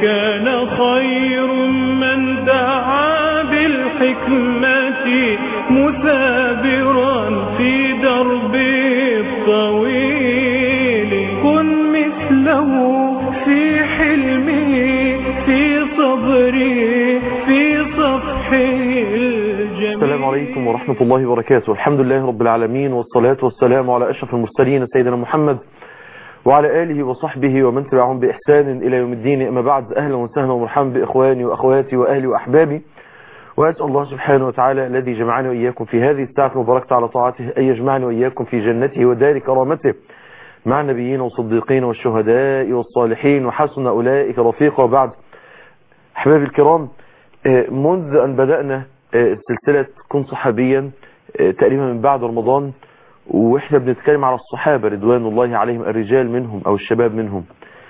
كان خير من دعا بالحكمة مثابرا في دربه الطويل كن مثله في حلمه في صبره في صفحه الجميل السلام عليكم ورحمة الله وبركاته الحمد لله رب العالمين والصلاة والسلام على أشرف المرسلين سيدنا محمد وعلى آله وصحبه ومن تبعهم بإحسان إلى يوم الدين أما بعد أهلا وسهلا ومرحبا بإخواني وأخواتي وأهلي وأحبابي وأسأل الله سبحانه وتعالى الذي جمعني وإياكم في هذه الساعة المباركة على طاعته أن يجمعني وإياكم في جنته ودار كرامته مع النبيين والصديقين والشهداء والصالحين وحسن أولئك رفيقا وبعد أحبابي الكرام منذ أن بدأنا سلسلة كن صحابيا تقريبا من بعد رمضان واحنا بنتكلم على الصحابة رضوان الله عليهم الرجال منهم او الشباب منهم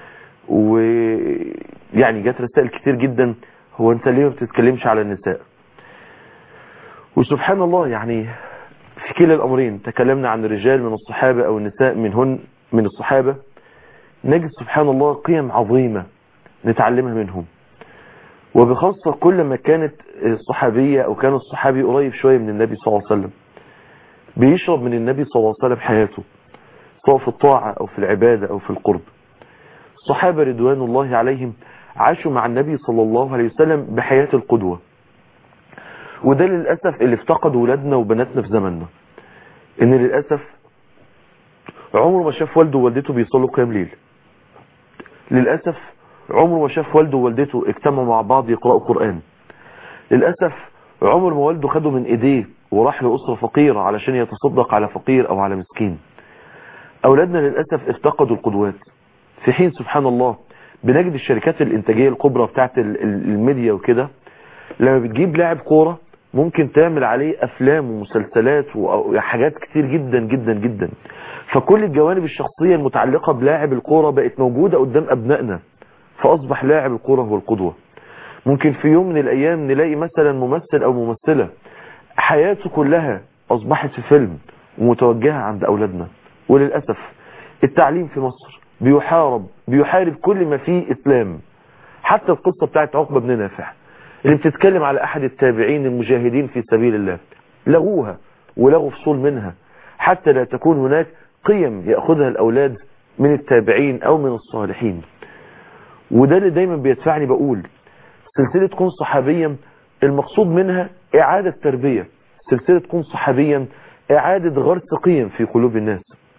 ويعني جات رسائل كتير جدا هو انت ليه ما بتتكلمش على النساء وسبحان الله يعني في كلا الامرين تكلمنا عن الرجال من الصحابة او النساء منهن من الصحابة نجد سبحان الله قيم عظيمة نتعلمها منهم وبخاصة كل ما كانت الصحابية او كان الصحابي قريب شوية من النبي صلى الله عليه وسلم بيشرب من النبي صلى الله عليه وسلم حياته سواء في الطاعة او في العبادة او في القرب الصحابة رضوان الله عليهم عاشوا مع النبي صلى الله عليه وسلم بحياة القدوة وده للأسف اللي افتقد ولادنا وبناتنا في زماننا ان للأسف عمره ما شاف والده ووالدته بيصلوا قيام ليل للأسف عمره ما شاف والده ووالدته اجتمعوا مع بعض يقرأوا قرآن للأسف عمر ما والده خده من ايديه وراح لأسرة فقيرة علشان يتصدق على فقير او على مسكين اولادنا للأسف افتقدوا القدوات في حين سبحان الله بنجد الشركات الانتاجية الكبرى بتاعت الميديا وكده لما بتجيب لاعب كورة ممكن تعمل عليه افلام ومسلسلات وحاجات كتير جدا جدا جدا فكل الجوانب الشخصية المتعلقة بلاعب الكورة بقت موجودة قدام ابنائنا فاصبح لاعب الكورة هو القدوة ممكن في يوم من الايام نلاقي مثلا ممثل او ممثلة حياته كلها اصبحت في فيلم ومتوجهة عند اولادنا وللأسف التعليم في مصر بيحارب بيحارب كل ما فيه اسلام حتى القصة بتاعت عقبة بن نافع اللي بتتكلم على احد التابعين المجاهدين في سبيل الله لغوها ولغوا فصول منها حتى لا تكون هناك قيم يأخذها الاولاد من التابعين او من الصالحين وده اللي دايما بيدفعني بقول سلسلة كن صحابيا المقصود منها اعادة تربية سلسلة كن صحابيا اعادة غرس قيم في قلوب الناس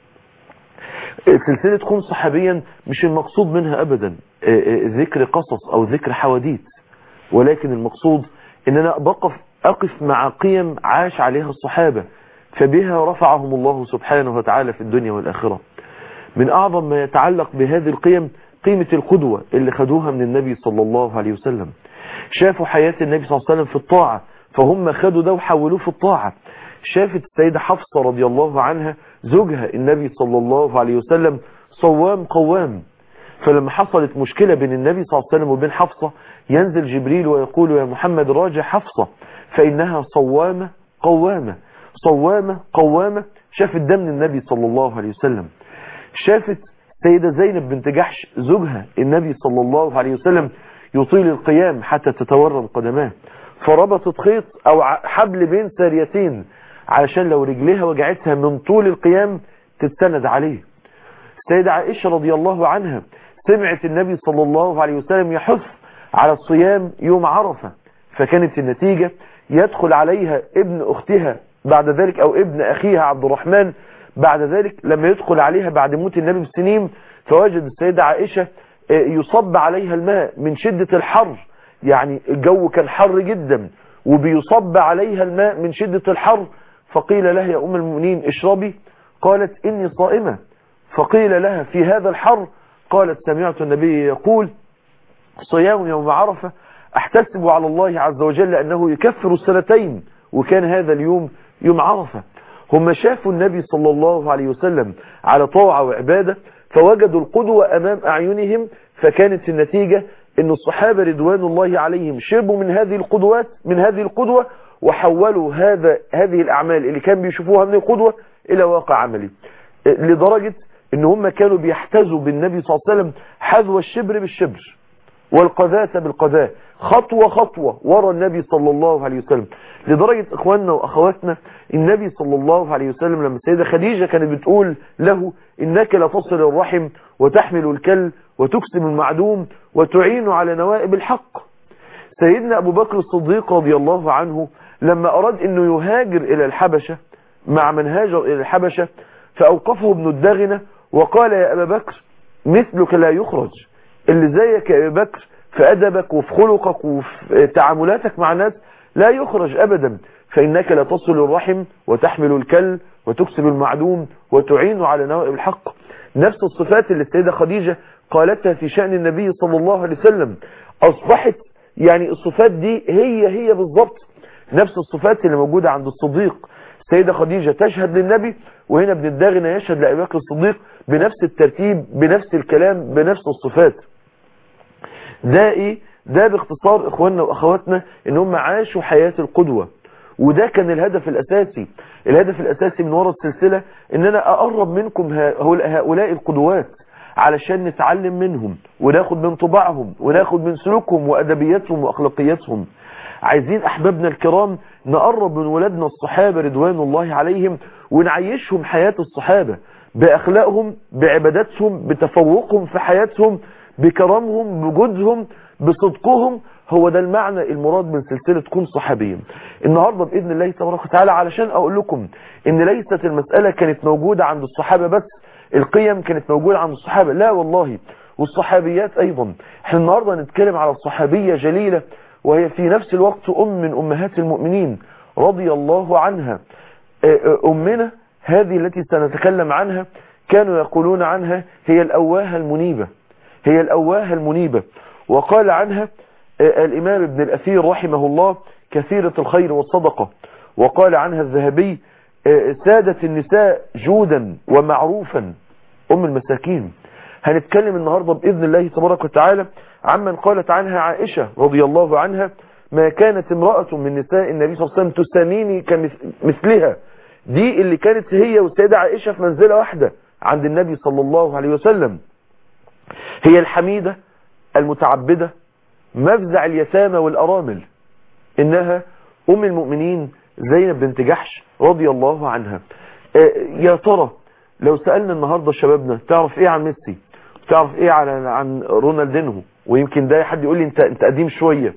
سلسلة كن صحابيا مش المقصود منها ابدا ذكر قصص او ذكر حواديت ولكن المقصود ان انا بقف اقف مع قيم عاش عليها الصحابة فبها رفعهم الله سبحانه وتعالى في الدنيا والاخرة من اعظم ما يتعلق بهذه القيم قيمة القدوة اللي خدوها من النبي صلى الله عليه وسلم شافوا حياة النبي صلى الله عليه وسلم في الطاعة فهم خدوا ده وحولوه في الطاعة شافت السيدة حفصة رضي الله عنها زوجها النبي صلى الله عليه وسلم صوام قوام فلما حصلت مشكلة بين النبي صلى الله عليه وسلم وبين حفصة ينزل جبريل ويقول يا محمد راجع حفصة فإنها صوامة قوامة صوامة قوامة شافت ده من النبي صلى الله عليه وسلم شافت سيدة زينب بنت جحش زوجها النبي صلى الله عليه وسلم يطيل القيام حتى تتورم قدماه فربطت خيط او حبل بين ساريتين علشان لو رجليها وجعتها من طول القيام تتسند عليه السيدة عائشة رضي الله عنها سمعت النبي صلى الله عليه وسلم يحث على الصيام يوم عرفة فكانت النتيجة يدخل عليها ابن اختها بعد ذلك او ابن اخيها عبد الرحمن بعد ذلك لما يدخل عليها بعد موت النبي بسنين فوجد السيدة عائشة يصب عليها الماء من شدة الحر يعني الجو كان حر جدا وبيصب عليها الماء من شدة الحر فقيل لها يا أم المؤمنين اشربي قالت إني صائمة فقيل لها في هذا الحر قالت سمعت النبي يقول صيام يوم عرفة احتسب على الله عز وجل أنه يكفر السنتين وكان هذا اليوم يوم عرفة هم شافوا النبي صلى الله عليه وسلم على طاعة وعبادة فوجدوا القدوة أمام أعينهم فكانت النتيجة ان الصحابة رضوان الله عليهم شربوا من هذه القدوات من هذه القدوة وحولوا هذا هذه الأعمال اللي كان بيشوفوها من القدوة إلى واقع عملي لدرجة ان هم كانوا بيحتزوا بالنبي صلى الله عليه وسلم حذو الشبر بالشبر والقذاة بالقذاة خطوة خطوة ورا النبي صلى الله عليه وسلم لدرجة اخواننا واخواتنا النبي صلى الله عليه وسلم لما السيدة خديجة كانت بتقول له انك لتصل الرحم وتحمل الكل وتكسب المعدوم وتعين على نوائب الحق سيدنا ابو بكر الصديق رضي الله عنه لما اراد انه يهاجر الى الحبشة مع من هاجر الى الحبشة فاوقفه ابن الدغنة وقال يا ابا بكر مثلك لا يخرج اللي زيك يا ابا بكر في ادبك وفي خلقك وفي تعاملاتك مع الناس لا يخرج ابدا فانك لا تصل الرحم وتحمل الكل وتكسب المعدوم وتعين على نوائب الحق نفس الصفات اللي السيدة خديجة قالتها في شأن النبي صلى الله عليه وسلم اصبحت يعني الصفات دي هي هي بالضبط نفس الصفات اللي موجودة عند الصديق السيدة خديجة تشهد للنبي وهنا ابن الداغنة يشهد لأبي بكر الصديق بنفس الترتيب بنفس الكلام بنفس الصفات ده ايه ده باختصار اخواننا واخواتنا ان هم عاشوا حياة القدوة وده كان الهدف الاساسي الهدف الاساسي من وراء السلسلة ان انا اقرب منكم هؤلاء القدوات علشان نتعلم منهم وناخد من طباعهم وناخد من سلوكهم وادبياتهم واخلاقياتهم عايزين احبابنا الكرام نقرب من ولادنا الصحابة رضوان الله عليهم ونعيشهم حياة الصحابة باخلاقهم بعباداتهم بتفوقهم في حياتهم بكرمهم بجودهم بصدقهم هو ده المعنى المراد من سلسلة كن صحابيا النهاردة بإذن الله تبارك وتعالى علشان أقول لكم إن ليست المسألة كانت موجودة عند الصحابة بس القيم كانت موجودة عند الصحابة لا والله والصحابيات أيضا احنا النهاردة نتكلم على صحابية جليلة وهي في نفس الوقت أم من أمهات المؤمنين رضي الله عنها أمنا هذه التي سنتكلم عنها كانوا يقولون عنها هي الأواهة المنيبة هي الأواهة المنيبة وقال عنها الإمام ابن الأثير رحمه الله كثيرة الخير والصدقة وقال عنها الذهبي سادة النساء جودا ومعروفا أم المساكين هنتكلم النهاردة بإذن الله تبارك وتعالى عمن قالت عنها عائشة رضي الله عنها ما كانت امرأة من نساء النبي صلى الله عليه وسلم تساميني كمثلها دي اللي كانت هي والسيدة عائشة في منزلة واحدة عند النبي صلى الله عليه وسلم هي الحميدة المتعبدة مفزع اليتامى والأرامل إنها أم المؤمنين زينب بنت جحش رضي الله عنها يا ترى لو سألنا النهاردة شبابنا تعرف ايه عن ميسي تعرف ايه عن عن رونالدينهو ويمكن ده حد يقول لي انت انت قديم شوية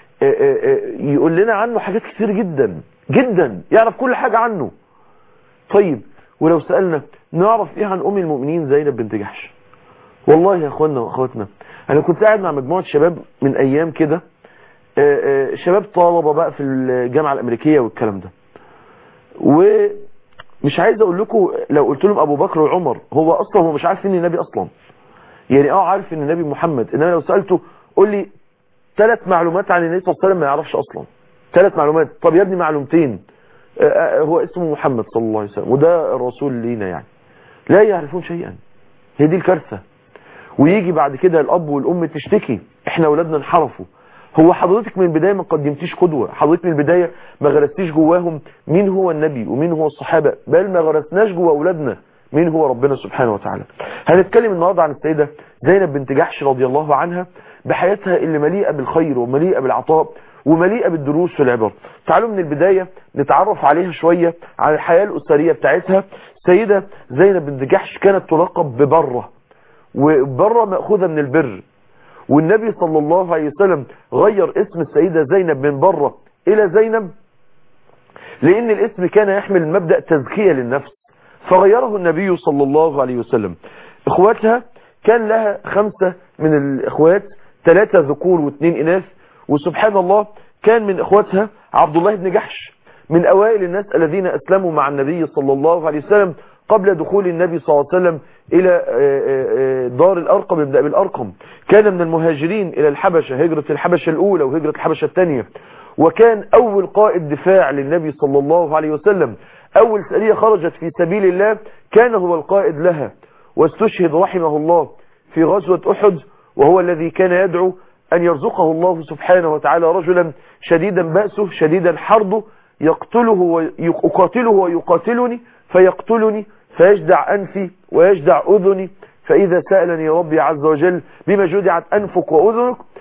يقول لنا عنه حاجات كتير جدا جدا يعرف كل حاجة عنه طيب ولو سألنا نعرف ايه عن ام المؤمنين زينب بنت جحش والله يا اخواننا واخواتنا انا كنت قاعد مع مجموعة شباب من ايام كده شباب طلبة بقى في الجامعة الامريكية والكلام ده ومش عايز اقول لكم لو قلت لهم ابو بكر وعمر هو اصلا هو مش عارف ان النبي اصلا يعني اه عارف ان النبي محمد انما لو سألته قول لي ثلاث معلومات عن النبي صلى الله عليه وسلم ما يعرفش اصلا ثلاث معلومات طب يا ابني معلومتين هو اسمه محمد صلى الله عليه وسلم وده الرسول لينا يعني لا يعرفون شيئا هي دي الكارثة ويجي بعد كده الاب والام تشتكي احنا اولادنا انحرفوا هو حضرتك من البداية ما قدمتيش قدوة حضرتك من البداية ما غرستيش جواهم مين هو النبي ومين هو الصحابة بل ما غرسناش جوا اولادنا مين هو ربنا سبحانه وتعالى هنتكلم النهاردة عن السيدة زينب بنت جحش رضي الله عنها بحياتها اللي مليئة بالخير ومليئة بالعطاء ومليئة بالدروس في العبر تعالوا من البداية نتعرف عليها شوية عن الحياة الأسرية بتاعتها سيدة زينب بنت جحش كانت تلقب ببرة وبرة مأخوذة من البر والنبي صلى الله عليه وسلم غير اسم السيدة زينب من بره إلى زينب لأن الاسم كان يحمل مبدأ تزكية للنفس فغيره النبي صلى الله عليه وسلم اخواتها كان لها خمسة من الاخوات ثلاثة ذكور واثنين اناث وسبحان الله كان من اخواتها عبد الله بن جحش من اوائل الناس الذين اسلموا مع النبي صلى الله عليه وسلم قبل دخول النبي صلى الله عليه وسلم الى دار الارقم ابن ابي الارقم كان من المهاجرين الى الحبشة هجرة الحبشة الاولى وهجرة الحبشة الثانية وكان اول قائد دفاع للنبي صلى الله عليه وسلم اول سرية خرجت في سبيل الله كان هو القائد لها واستشهد رحمه الله في غزوة احد وهو الذي كان يدعو ان يرزقه الله سبحانه وتعالى رجلا شديدا بأسه شديدا حربه يقتله ويقاتله ويقاتلني فيقتلني فيجدع أنفي ويجدع أذني فإذا سألني ربي عز وجل بما جدعت أنفك وأذنك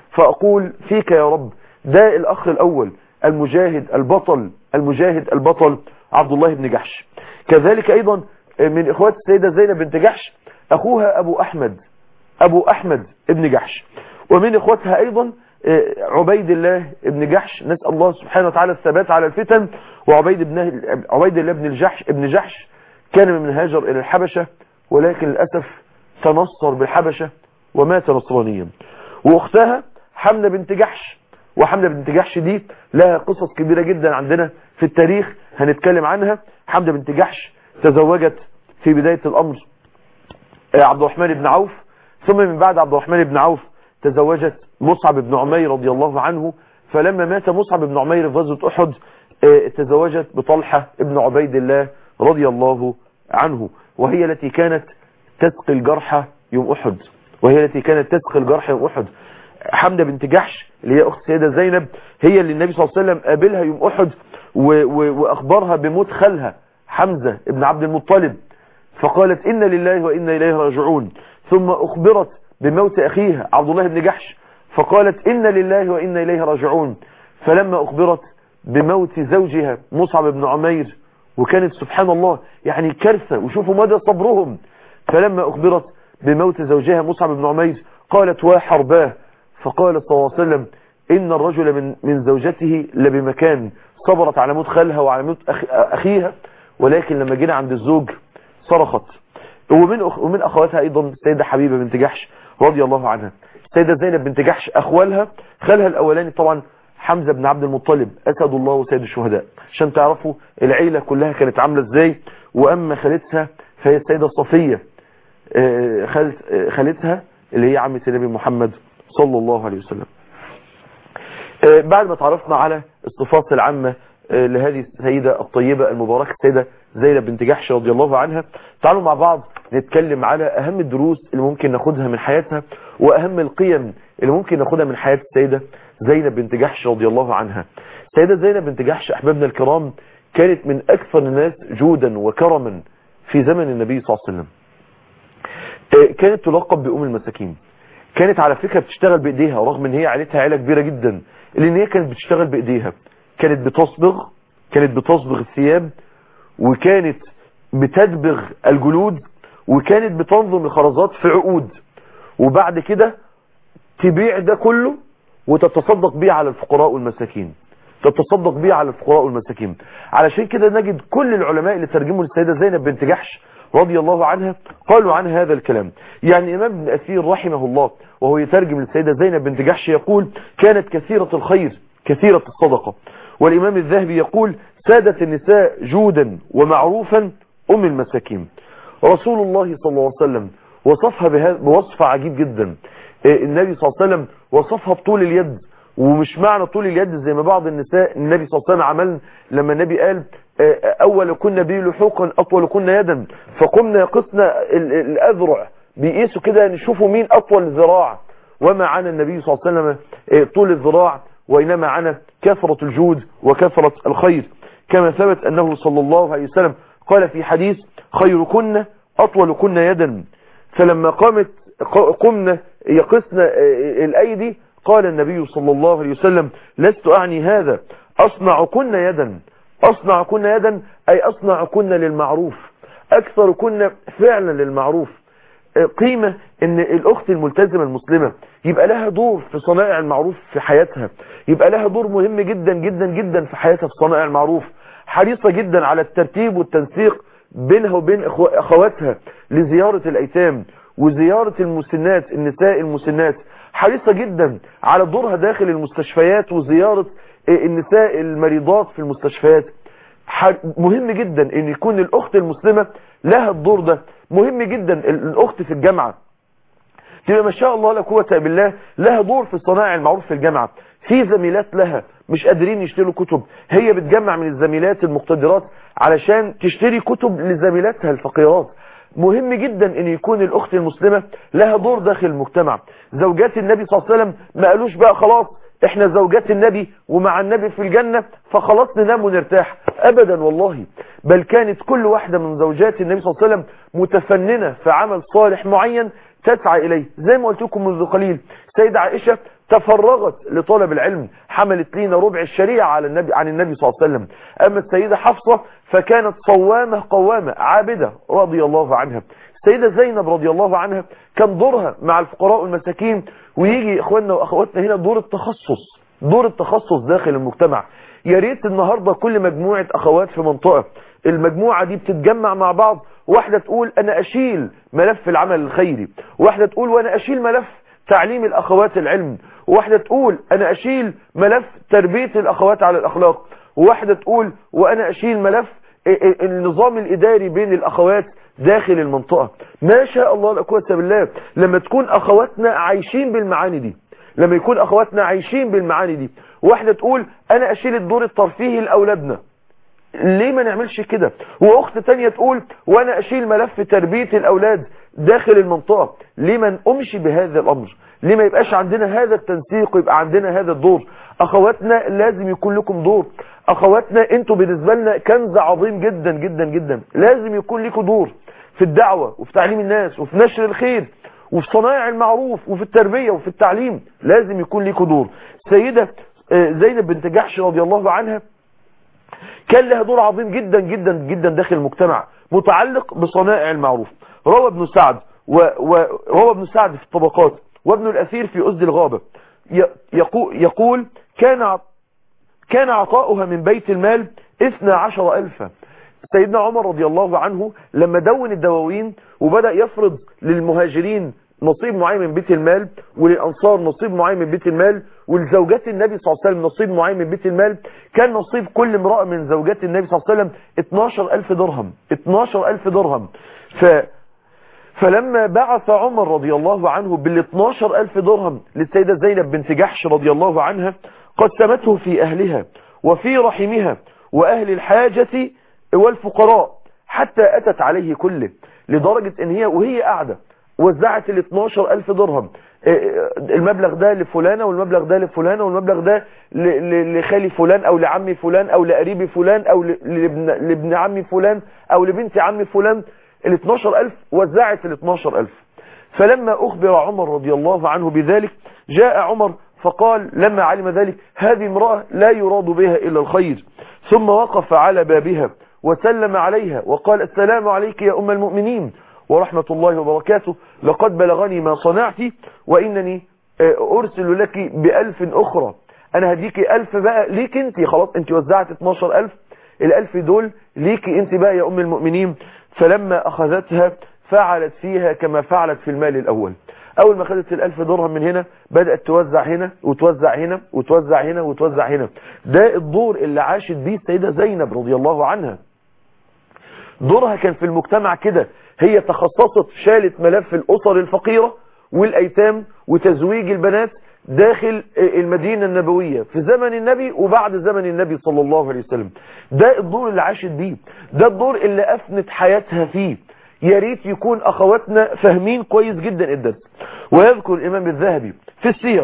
فأقول فيك يا رب ده الأخ الأول المجاهد البطل المجاهد البطل عبد الله بن جحش كذلك أيضا من إخوات السيدة زينب بنت جحش أخوها أبو أحمد أبو أحمد ابن جحش ومن إخواتها أيضا عبيد الله ابن جحش نسأل الله سبحانه وتعالى الثبات على الفتن وعبيد ابن عبيد الله ابن الجحش ابن جحش كان من هاجر إلى الحبشة ولكن للأسف تنصر بالحبشة ومات نصرانيا واختها حملة بنت جحش وحملة بنت جحش دي لها قصص كبيرة جدا عندنا في التاريخ هنتكلم عنها حملة بنت جحش تزوجت في بداية الأمر عبد الرحمن بن عوف ثم من بعد عبد الرحمن بن عوف تزوجت مصعب بن عمير رضي الله عنه فلما مات مصعب بن عمير في غزوة أحد تزوجت بطلحة ابن عبيد الله رضي الله عنه وهي التي كانت تسقي الجرحى يوم أحد وهي التي كانت تسقي الجرحى يوم أحد حمدة بنت جحش اللي هي أخت سيدة زينب هي اللي النبي صلى الله عليه وسلم قابلها يوم أحد وأخبرها بموت خالها حمزة ابن عبد المطلب فقالت إن لله وإنا إليه راجعون ثم أخبرت بموت أخيها عبد الله بن جحش فقالت إن لله وإنا إليه راجعون فلما أخبرت بموت زوجها مصعب بن عمير وكانت سبحان الله يعني كارثة وشوفوا مدى صبرهم فلما أخبرت بموت زوجها مصعب بن عمير قالت وحرباه فقال صلى الله عليه وسلم إن الرجل من, من زوجته لبمكان صبرت على موت خالها وعلى موت أخ أخيها ولكن لما جينا عند الزوج صرخت ومن أخ ومن أخواتها أيضا السيدة حبيبة بنت جحش رضي الله عنها السيدة زينب بنت جحش أخوالها خالها الأولاني طبعا حمزة بن عبد المطلب أسد الله وسيد الشهداء عشان تعرفوا العيلة كلها كانت عاملة ازاي وأما خالتها فهي السيدة صفية خالتها اللي هي عمة النبي محمد صلى الله عليه وسلم بعد ما تعرفنا على الصفات العامة لهذه السيدة الطيبة المباركة السيدة زينب بنت جحش رضي الله عنها تعالوا مع بعض نتكلم على أهم الدروس اللي ممكن ناخدها من حياتها وأهم القيم اللي ممكن ناخدها من حياة السيدة زينب بنت جحش رضي الله عنها السيدة زينب بنت جحش أحبابنا الكرام كانت من أكثر الناس جودا وكرما في زمن النبي صلى الله عليه وسلم كانت تلقب بأم المساكين كانت على فكرة بتشتغل بإيديها رغم ان هي عائلتها عائلة كبيرة جدا لان هي كانت بتشتغل بإيديها كانت بتصبغ كانت بتصبغ الثياب وكانت بتدبغ الجلود وكانت بتنظم الخرزات في عقود وبعد كده تبيع ده كله وتتصدق بيه على الفقراء والمساكين تتصدق بيه على الفقراء والمساكين علشان كده نجد كل العلماء اللي ترجموا للسيدة زينب بنت جحش رضي الله عنها قالوا عن هذا الكلام يعني إمام ابن أثير رحمه الله وهو يترجم للسيدة زينب بنت جحش يقول كانت كثيرة الخير كثيرة الصدقة والإمام الذهبي يقول سادة النساء جودا ومعروفا أم المساكين رسول الله صلى الله عليه وسلم وصفها بوصف عجيب جدا النبي صلى الله عليه وسلم وصفها بطول اليد ومش معنى طول اليد زي ما بعض النساء النبي صلى الله عليه وسلم عمل لما النبي قال أول كنا بي لحوقا أطول كنا يدا فقمنا قسنا الأذرع بيقيسوا كده نشوفوا مين أطول ذراع وما عنا النبي صلى الله عليه وسلم طول الذراع وإنما عنا كثرة الجود وكثرة الخير كما ثبت أنه صلى الله عليه وسلم قال في حديث خير كنا أطول كنا يدا فلما قامت قمنا يقسنا الأيدي قال النبي صلى الله عليه وسلم لست أعني هذا أصنع كنا يدا أصنع كنا يدا أي أصنع كنا للمعروف أكثر كنا فعلا للمعروف قيمة ان الاخت الملتزمة المسلمة يبقى لها دور في صنائع المعروف في حياتها يبقى لها دور مهم جدا جدا جدا في حياتها في صنائع المعروف حريصة جدا على الترتيب والتنسيق بينها وبين اخواتها لزيارة الايتام وزيارة المسنات النساء المسنات حريصة جدا على دورها داخل المستشفيات وزيارة النساء المريضات في المستشفيات مهم جدا ان يكون الاخت المسلمة لها الدور ده مهم جدا الاخت في الجامعة تبقى ما شاء الله لا قوه بالله لها دور في صناعة المعروف في الجامعة في زميلات لها مش قادرين يشتروا كتب هي بتجمع من الزميلات المقتدرات علشان تشتري كتب لزميلاتها الفقيرات مهم جدا ان يكون الاخت المسلمة لها دور داخل المجتمع زوجات النبي صلى الله عليه وسلم ما قالوش بقى خلاص احنا زوجات النبي ومع النبي في الجنة فخلاص ننام ونرتاح ابدا والله بل كانت كل واحدة من زوجات النبي صلى الله عليه وسلم متفننة في عمل صالح معين تسعى إليه زي ما قلت لكم منذ قليل سيدة عائشة تفرغت لطلب العلم حملت لنا ربع الشريعة على النبي عن النبي صلى الله عليه وسلم أما السيدة حفصة فكانت صوامة قوامة عابدة رضي الله عنها السيدة زينب رضي الله عنها كان دورها مع الفقراء والمساكين ويجي إخواننا وأخواتنا هنا دور التخصص دور التخصص داخل المجتمع يا ريت النهاردة كل مجموعة أخوات في منطقة المجموعة دي بتتجمع مع بعض واحدة تقول أنا أشيل ملف العمل الخيري واحدة تقول وأنا أشيل ملف تعليم الأخوات العلم واحدة تقول أنا أشيل ملف تربية الأخوات على الأخلاق وواحدة تقول وأنا أشيل ملف النظام الإداري بين الأخوات داخل المنطقة ما شاء الله لا قوه بالله لما تكون أخواتنا عايشين بالمعاني دي لما يكون أخواتنا عايشين بالمعاني دي واحدة تقول أنا أشيل الدور الترفيهي لأولادنا ليه ما نعملش كده واخت تانية تقول وانا اشيل ملف تربية الاولاد داخل المنطقة ليه ما نقومش بهذا الامر ليه ما يبقاش عندنا هذا التنسيق ويبقى عندنا هذا الدور اخواتنا لازم يكون لكم دور اخواتنا انتوا بالنسبة لنا كنز عظيم جدا جدا جدا لازم يكون لكم دور في الدعوة وفي تعليم الناس وفي نشر الخير وفي صنايع المعروف وفي التربية وفي التعليم لازم يكون لكم دور سيدة زينب بنت جحش رضي الله عنها كان لها دور عظيم جدا جدا جدا داخل المجتمع متعلق بصنائع المعروف روى ابن سعد وروى ابن سعد في الطبقات وابن الأثير في أسد الغابة يقول, يقول كان كان عطاؤها من بيت المال اثنى عشر ألفا سيدنا عمر رضي الله عنه لما دون الدواوين وبدأ يفرض للمهاجرين نصيب معين من بيت المال وللأنصار نصيب معين من بيت المال ولزوجات النبي صلى الله عليه وسلم نصيب معين من بيت المال كان نصيب كل امرأة من زوجات النبي صلى الله عليه وسلم 12 ألف درهم 12 ألف درهم ف فلما بعث عمر رضي الله عنه بال 12 ألف درهم للسيدة زينب بنت جحش رضي الله عنها قسمته في أهلها وفي رحمها وأهل الحاجة والفقراء حتى أتت عليه كله لدرجة ان هي وهي قاعدة وزعت ال 12 ألف درهم المبلغ ده لفلانة والمبلغ ده لفلانة والمبلغ ده لخالي فلان أو لعمي فلان أو لقريبي فلان أو لابن, لابن عمي فلان أو لبنت عمي فلان ال 12 ألف وزعت ال 12 ألف فلما أخبر عمر رضي الله عنه بذلك جاء عمر فقال لما علم ذلك هذه امرأة لا يراد بها إلا الخير ثم وقف على بابها وسلم عليها وقال السلام عليك يا أم المؤمنين ورحمة الله وبركاته لقد بلغني ما صنعت وإنني أرسل لك بألف أخرى أنا هديك ألف بقى ليك أنت خلاص أنت وزعت 12 ألف الألف دول ليك أنت بقى يا أم المؤمنين فلما أخذتها فعلت فيها كما فعلت في المال الأول أول ما خدت الألف درهم من هنا بدأت توزع هنا وتوزع هنا وتوزع هنا وتوزع هنا ده الدور اللي عاشت بيه السيدة زينب رضي الله عنها دورها كان في المجتمع كده هي تخصصت شالت ملف الأسر الفقيرة والأيتام وتزويج البنات داخل المدينة النبوية في زمن النبي وبعد زمن النبي صلى الله عليه وسلم ده الدور اللي عاشت بيه ده الدور اللي أفنت حياتها فيه يا ريت يكون أخواتنا فاهمين كويس جدا الدرس ويذكر الإمام الذهبي في السير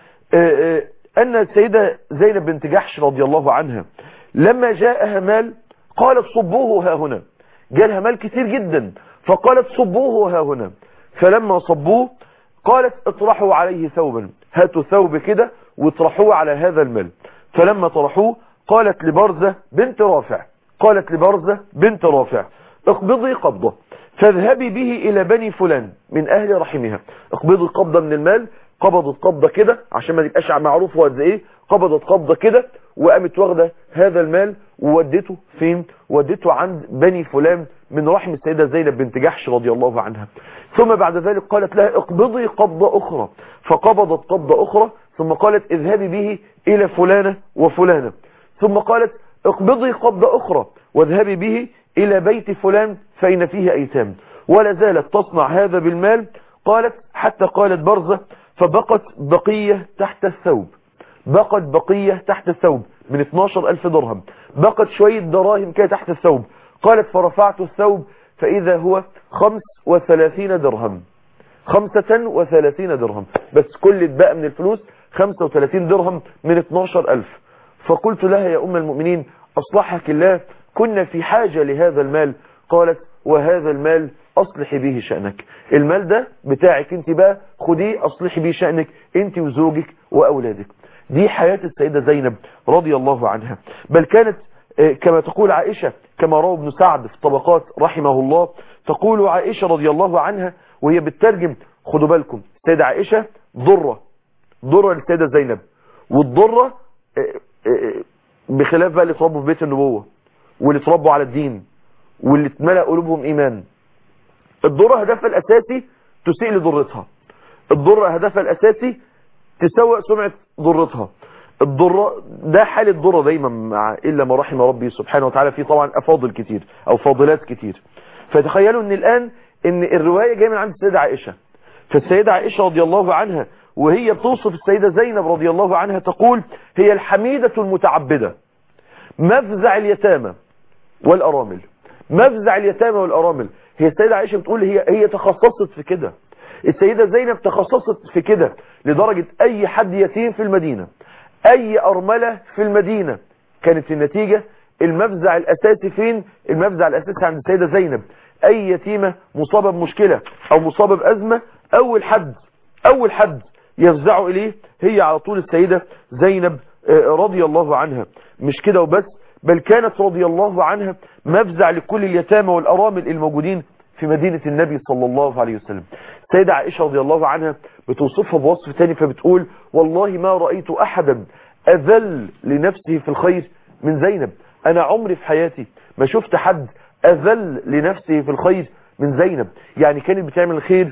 أن السيدة زينب بنت جحش رضي الله عنها لما جاءها مال قالت صبوه ها هنا جالها مال كتير جدا فقالت صبوه ها هنا فلما صبوه قالت اطرحوا عليه ثوبا هاتوا ثوب كده واطرحوه على هذا المال فلما طرحوه قالت لبرزة بنت رافع قالت لبرزة بنت رافع اقبضي قبضة فاذهبي به الى بني فلان من اهل رحمها اقبضي قبضة من المال قبضت قبضة كده عشان ما تبقاش معروف هو قد ايه قبضت قبضة كده وقامت واخده هذا المال وودته فين ودته عند بني فلان من رحم السيدة زينب بنت جحش رضي الله عنها ثم بعد ذلك قالت لها اقبضي قبضة اخرى فقبضت قبضة اخرى ثم قالت اذهبي به الى فلانة وفلانة ثم قالت اقبضي قبضة اخرى واذهبي به الى بيت فلان فإن فيه ايتام ولا زالت تصنع هذا بالمال قالت حتى قالت برزة فبقت بقية تحت الثوب بقت بقية تحت الثوب من 12 ألف درهم بقت شوية دراهم كده تحت الثوب قالت فرفعت الثوب فإذا هو 35 درهم 35 درهم بس كل اتبقى من الفلوس 35 درهم من 12 ألف فقلت لها يا أم المؤمنين أصلحك الله كنا في حاجة لهذا المال قالت وهذا المال اصلحي به شأنك المال ده بتاعك انت بقى خديه اصلحي به شأنك انت وزوجك واولادك دي حياة السيدة زينب رضي الله عنها بل كانت كما تقول عائشة كما روى ابن سعد في الطبقات رحمه الله تقول عائشة رضي الله عنها وهي بتترجم خدوا بالكم السيدة عائشة ضرة ضرة للسيدة زينب والضرة بخلاف بقى اللي اتربوا في بيت النبوة واللي اتربوا على الدين واللي اتملأ قلوبهم ايمان الضرة هدفها الاساسي تسيء لضرتها الضرة هدفها الاساسي تسوء سمعة ضرتها الضرة ده حال الضرة دايما مع إلا ما رحم ربي سبحانه وتعالى في طبعا أفاضل كتير أو فاضلات كتير فتخيلوا ان الآن ان الرواية جاية من عند السيدة عائشة فالسيدة عائشة رضي الله عنها وهي بتوصف السيدة زينب رضي الله عنها تقول هي الحميدة المتعبدة مفزع اليتامى والأرامل مفزع اليتامى والأرامل هي السيدة عائشة بتقول هي هي تخصصت في كده السيدة زينب تخصصت في كده لدرجة أي حد يتيم في المدينة أي أرملة في المدينة كانت النتيجة المفزع الأساسي فين المفزع الأساسي عند السيدة زينب أي يتيمة مصابة بمشكلة أو مصابة بأزمة أول حد أول حد يفزعوا إليه هي على طول السيدة زينب رضي الله عنها مش كده وبس بل كانت رضي الله عنها مفزع لكل اليتامى والأرامل الموجودين في مدينة النبي صلى الله عليه وسلم السيدة عائشة رضي الله عنها بتوصفها بوصف تاني فبتقول والله ما رأيت أحدا أذل لنفسه في الخير من زينب أنا عمري في حياتي ما شفت حد أذل لنفسه في الخير من زينب يعني كانت بتعمل الخير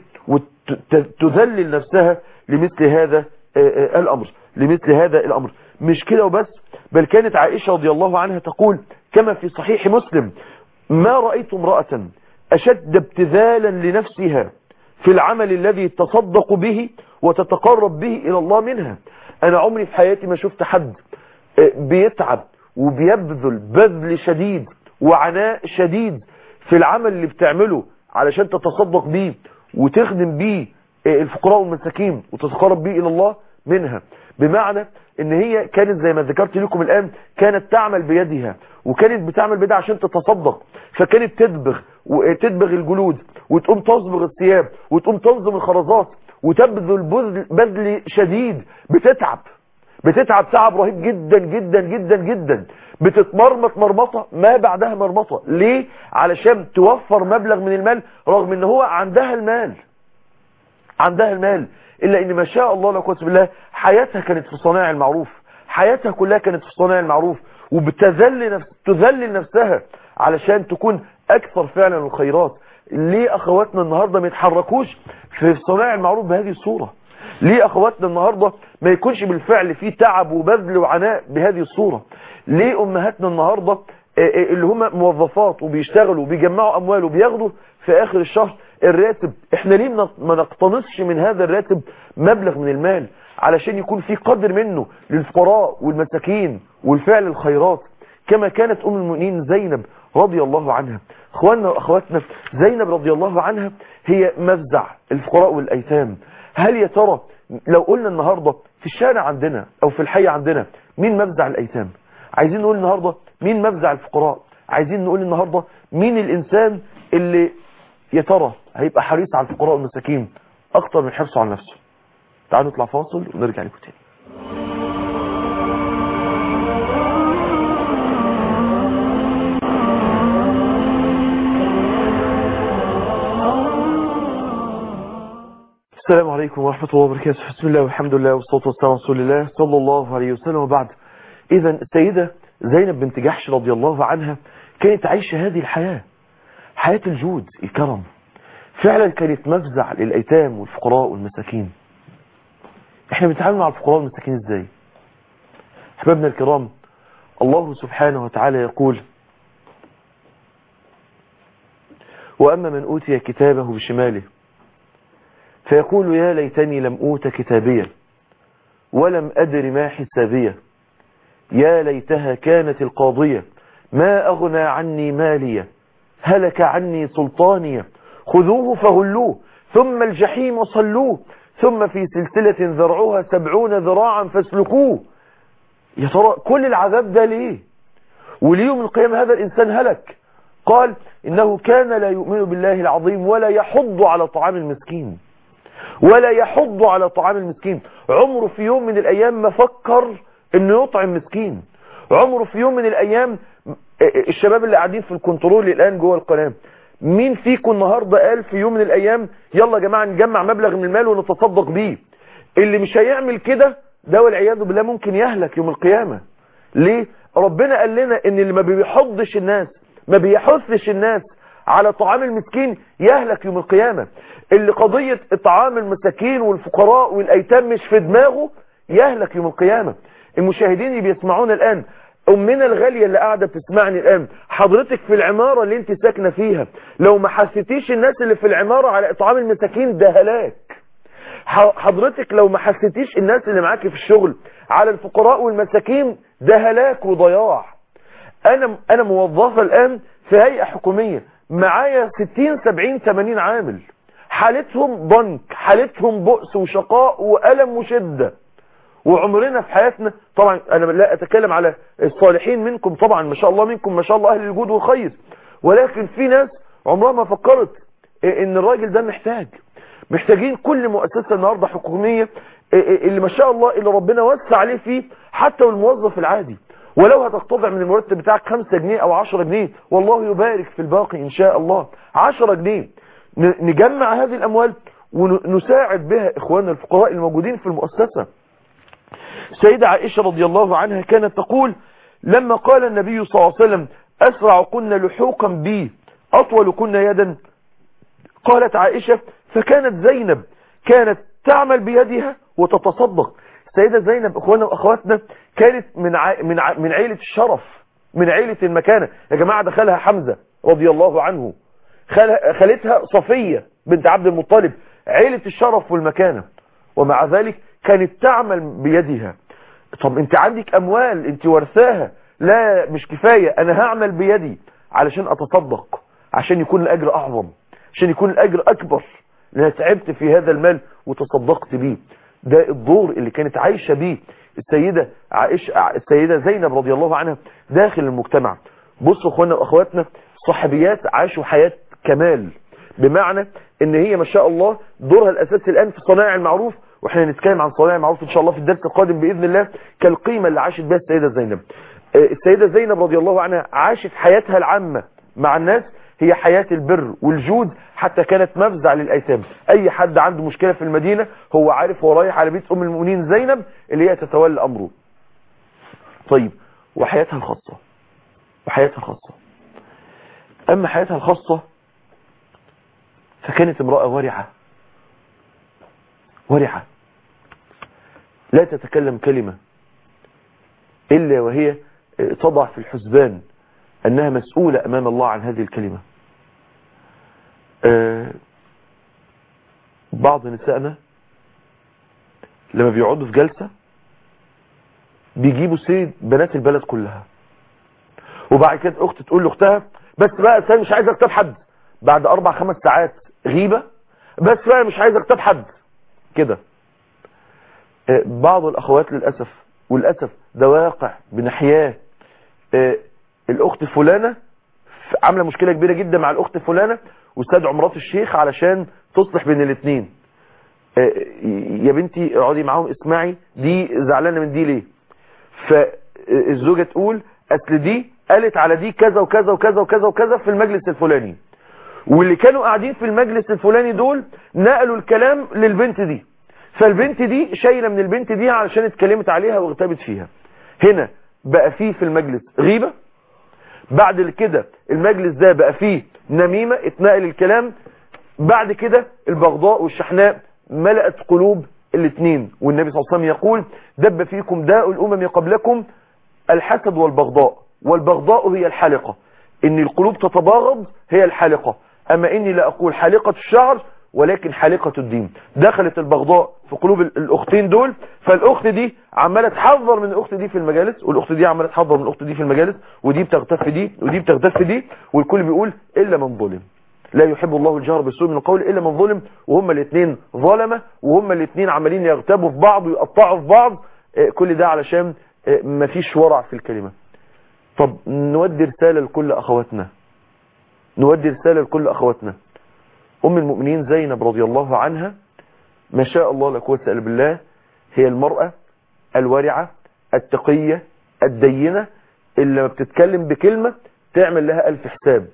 وتذلل نفسها لمثل هذا الأمر لمثل هذا الأمر مش كده وبس بل كانت عائشة رضي الله عنها تقول كما في صحيح مسلم ما رأيت امرأة أشد ابتذالا لنفسها في العمل الذي تصدق به وتتقرب به إلى الله منها أنا عمري في حياتي ما شفت حد بيتعب وبيبذل بذل شديد وعناء شديد في العمل اللي بتعمله علشان تتصدق بيه وتخدم بيه الفقراء والمساكين وتتقرب بيه إلى الله منها بمعنى ان هي كانت زي ما ذكرت لكم الآن كانت تعمل بيدها وكانت بتعمل بيدها عشان تتصدق فكانت تدبغ وتدبغ الجلود وتقوم تصبغ الثياب وتقوم تنظم الخرزات وتبذل بذل شديد بتتعب بتتعب تعب رهيب جدا جدا جدا جدا بتتمرمط مرمطة ما بعدها مرمطة ليه علشان توفر مبلغ من المال رغم ان هو عندها المال عندها المال الا ان ما شاء الله لا قوه بالله حياتها كانت في صناع المعروف حياتها كلها كانت في صناع المعروف وبتذل نفس تذلل نفسها علشان تكون اكثر فعلا الخيرات ليه اخواتنا النهارده ما يتحركوش في صناع المعروف بهذه الصوره ليه اخواتنا النهارده ما يكونش بالفعل في تعب وبذل وعناء بهذه الصوره ليه امهاتنا النهارده اللي هم موظفات وبيشتغلوا وبيجمعوا اموال وبياخدوا في اخر الشهر الراتب احنا ليه ما نقتنصش من هذا الراتب مبلغ من المال علشان يكون في قدر منه للفقراء والمساكين والفعل الخيرات كما كانت ام المؤمنين زينب رضي الله عنها اخواننا واخواتنا زينب رضي الله عنها هي مفزع الفقراء والايتام هل يا ترى لو قلنا النهاردة في الشارع عندنا او في الحي عندنا مين مفزع الايتام عايزين نقول النهاردة مين مفزع الفقراء عايزين نقول النهاردة مين الانسان اللي يا ترى هيبقى حريص على الفقراء والمساكين اكتر من حرصه على نفسه تعالوا نطلع فاصل ونرجع لكم تاني السلام عليكم ورحمة الله وبركاته بسم الله والحمد لله والصلاة والسلام على رسول الله صلى الله عليه وسلم وبعد إذا السيدة زينب بنت جحش رضي الله عنها كانت عايشة هذه الحياة حياة الجود الكرم فعلا كانت مفزع للأيتام والفقراء والمساكين احنا بنتعامل مع الفقراء والمساكين ازاي احبابنا الكرام الله سبحانه وتعالى يقول وأما من أوتي كتابه بشماله فيقول يا ليتني لم أوت كتابيا ولم أدر ما حسابية يا ليتها كانت القاضية ما أغنى عني مالية هلك عني سلطانية خذوه فغلوه ثم الجحيم صلوه ثم في سلسلة ذرعها سبعون ذراعا فاسلكوه يا ترى كل العذاب ده ليه وليوم القيامة هذا الإنسان هلك قال إنه كان لا يؤمن بالله العظيم ولا يحض على طعام المسكين ولا يحض على طعام المسكين عمره في يوم من الأيام ما فكر انه يطعم مسكين عمره في يوم من الأيام الشباب اللي قاعدين في الكنترول الآن جوه القناة مين فيكم النهاردة قال في يوم من الأيام يلا يا جماعة نجمع مبلغ من المال ونتصدق بيه اللي مش هيعمل كده ده والعياذ بالله ممكن يهلك يوم القيامة ليه ربنا قال لنا ان اللي ما بيحضش الناس ما بيحثش الناس على طعام المسكين يهلك يوم القيامة اللي قضية اطعام المساكين والفقراء والايتام مش في دماغه يهلك يوم القيامة المشاهدين اللي بيسمعونا الان امنا الغالية اللي قاعدة بتسمعني الان حضرتك في العمارة اللي انت ساكنة فيها لو ما حسيتيش الناس اللي في العمارة على اطعام المساكين ده هلاك حضرتك لو ما حسيتيش الناس اللي معاكي في الشغل على الفقراء والمساكين ده هلاك وضياع انا انا موظفه الان في هيئه حكوميه معايا 60 70 80 عامل حالتهم ضنك حالتهم بؤس وشقاء والم وشده وعمرنا في حياتنا طبعا انا لا اتكلم على الصالحين منكم طبعا ما شاء الله منكم ما شاء الله اهل الجود والخير ولكن في ناس عمرها ما فكرت ان الراجل ده محتاج محتاجين كل مؤسسة النهاردة حكومية اللي ما شاء الله اللي ربنا وسع عليه فيه حتى والموظف العادي ولو هتقتطع من المرتب بتاعك 5 جنيه او 10 جنيه والله يبارك في الباقي ان شاء الله 10 جنيه نجمع هذه الاموال ونساعد بها اخواننا الفقراء الموجودين في المؤسسة سيدة عائشة رضي الله عنها كانت تقول لما قال النبي صلى الله عليه وسلم اسرع كنا لحوقا بي اطول كنا يدا قالت عائشة فكانت زينب كانت تعمل بيدها وتتصدق السيدة زينب اخواننا واخواتنا كانت من ع... من ع... من عيلة الشرف من عيلة المكانة يا جماعة دخلها حمزة رضي الله عنه خل... خالتها صفية بنت عبد المطلب عيلة الشرف والمكانة ومع ذلك كانت تعمل بيدها طب انت عندك اموال انت ورثاها لا مش كفاية انا هعمل بيدي علشان اتصدق عشان يكون الاجر اعظم عشان يكون الاجر اكبر لأنها تعبت في هذا المال وتصدقت بيه ده الدور اللي كانت عايشة بيه السيدة عائشة السيدة زينب رضي الله عنها داخل المجتمع بصوا اخوانا واخواتنا صحابيات عاشوا حياة كمال بمعنى ان هي ما شاء الله دورها الاساسي الان في صنايع المعروف واحنا هنتكلم عن صنايع المعروف ان شاء الله في الدرس القادم باذن الله كالقيمة اللي عاشت بها السيدة زينب السيدة زينب رضي الله عنها عاشت حياتها العامة مع الناس هي حياة البر والجود حتى كانت مفزع للأيتام أي حد عنده مشكلة في المدينة هو عارف هو رايح على بيت أم المؤمنين زينب اللي هي تتولى أمره طيب وحياتها الخاصة وحياتها الخاصة أما حياتها الخاصة فكانت امرأة ورعة ورعة لا تتكلم كلمة إلا وهي تضع في الحسبان أنها مسؤولة أمام الله عن هذه الكلمة آه بعض نسائنا لما بيقعدوا في جلسة بيجيبوا سيد بنات البلد كلها وبعد كده اخت تقول لاختها بس بقى انا مش عايز اكتب حد بعد اربع خمس ساعات غيبة بس بقى مش عايز اكتب حد كده آه بعض الاخوات للأسف وللأسف ده واقع بنحياه آه الاخت فلانة عاملة مشكلة كبيرة جدا مع الاخت فلانة واستدعوا مرات الشيخ علشان تصلح بين الاثنين يا بنتي اقعدي معاهم اسمعي دي زعلانة من دي ليه فالزوجة تقول اصل دي قالت على دي كذا وكذا وكذا وكذا وكذا في المجلس الفلاني واللي كانوا قاعدين في المجلس الفلاني دول نقلوا الكلام للبنت دي فالبنت دي شايلة من البنت دي علشان اتكلمت عليها واغتابت فيها هنا بقى فيه في المجلس غيبة بعد كده المجلس ده بقى فيه نميمة اتنقل الكلام بعد كده البغضاء والشحناء ملأت قلوب الاثنين والنبي صلى الله عليه وسلم يقول دب فيكم داء الأمم قبلكم الحسد والبغضاء والبغضاء هي الحالقة ان القلوب تتباغض هي الحالقة اما اني لا اقول حالقة الشعر ولكن حالقة الدين دخلت البغضاء في قلوب الاختين دول فالاخت دي عمالة تحذر من الاخت دي في المجالس والاخت دي عمالة تحذر من الاخت دي في المجالس ودي بتغتف دي ودي بتغتف دي والكل بيقول الا من ظلم لا يحب الله الجهر بالسوء من القول الا من ظلم وهما الاثنين ظلمة وهما الاثنين عمالين يغتابوا في بعض ويقطعوا في بعض كل ده علشان مفيش ورع في الكلمة طب نودي رسالة لكل اخواتنا نودي رسالة لكل أخواتنا أم المؤمنين زينب رضي الله عنها ما شاء الله لا قوة إلا بالله هي المرأة الورعة التقية الدينة اللي لما بتتكلم بكلمة تعمل لها ألف حساب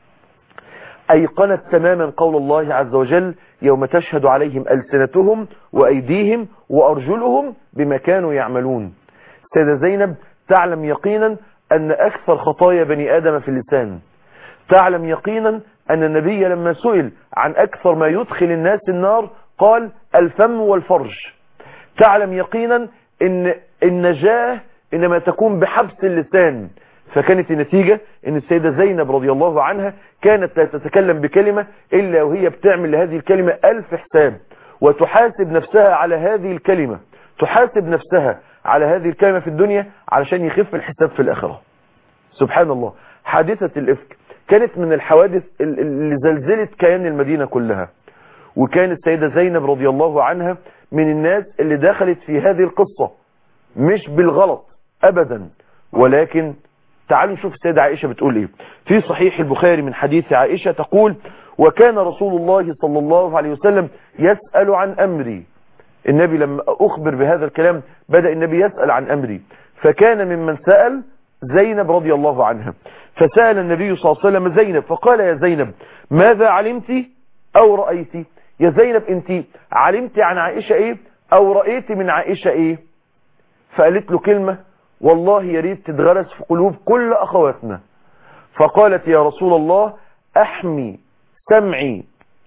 أيقنت تماما قول الله عز وجل يوم تشهد عليهم ألسنتهم وأيديهم وأرجلهم بما كانوا يعملون سيدة زينب تعلم يقينا أن أكثر خطايا بني آدم في اللسان تعلم يقينا أن النبي لما سئل عن أكثر ما يدخل الناس النار قال الفم والفرج تعلم يقينا أن النجاة إنما تكون بحبس اللسان فكانت النتيجة ان السيدة زينب رضي الله عنها كانت لا تتكلم بكلمة الا وهي بتعمل لهذه الكلمة الف حساب وتحاسب نفسها على هذه الكلمة تحاسب نفسها على هذه الكلمة في الدنيا علشان يخف الحساب في الاخرة سبحان الله حادثة الافك كانت من الحوادث اللي زلزلت كيان المدينة كلها وكانت السيدة زينب رضي الله عنها من الناس اللي دخلت في هذه القصة مش بالغلط ابدا ولكن تعالوا نشوف السيدة عائشة بتقول ايه في صحيح البخاري من حديث عائشة تقول وكان رسول الله صلى الله عليه وسلم يسأل عن أمري النبي لما أخبر بهذا الكلام بدأ النبي يسأل عن أمري فكان ممن سأل زينب رضي الله عنها فسأل النبي صلى الله عليه وسلم زينب فقال يا زينب ماذا علمت أو رأيت يا زينب انت علمت عن عائشة ايه أو رأيت من عائشة ايه فقالت له كلمة والله يا ريت تتغرس في قلوب كل أخواتنا فقالت يا رسول الله أحمي سمعي